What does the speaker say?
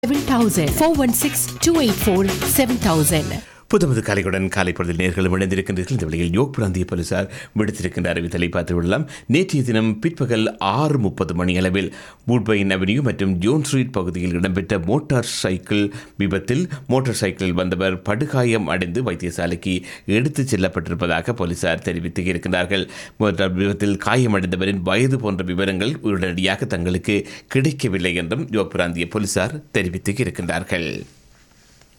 7000 416 284 7000 புதுமது காலையுடன் காலை பொழுதில் நேர்களும் இணைந்திருக்கின்றீர்கள் இந்த வேளையில் யோக் பிராந்திய போலீசார் விடுத்திருக்கின்ற அறிவித்தலை பார்த்து விடலாம் நேற்றைய தினம் பிற்பகல் ஆறு முப்பது மணி அளவில் வூட்பைன் அவென்யூ மற்றும் ஜோன் ஸ்ட்ரீட் பகுதியில் இடம்பெற்ற மோட்டார் சைக்கிள் விபத்தில் மோட்டார் சைக்கிளில் வந்தவர் படுகாயம் அடைந்து வைத்தியசாலைக்கு எடுத்துச் செல்லப்பட்டிருப்பதாக போலீசார் தெரிவித்து இருக்கின்றார்கள் மோட்டார் விபத்தில் காயமடைந்தவரின் வயது போன்ற விவரங்கள் உடனடியாக தங்களுக்கு கிடைக்கவில்லை என்றும் யோக் பிராந்திய போலீசார் தெரிவித்து இருக்கின்றார்கள்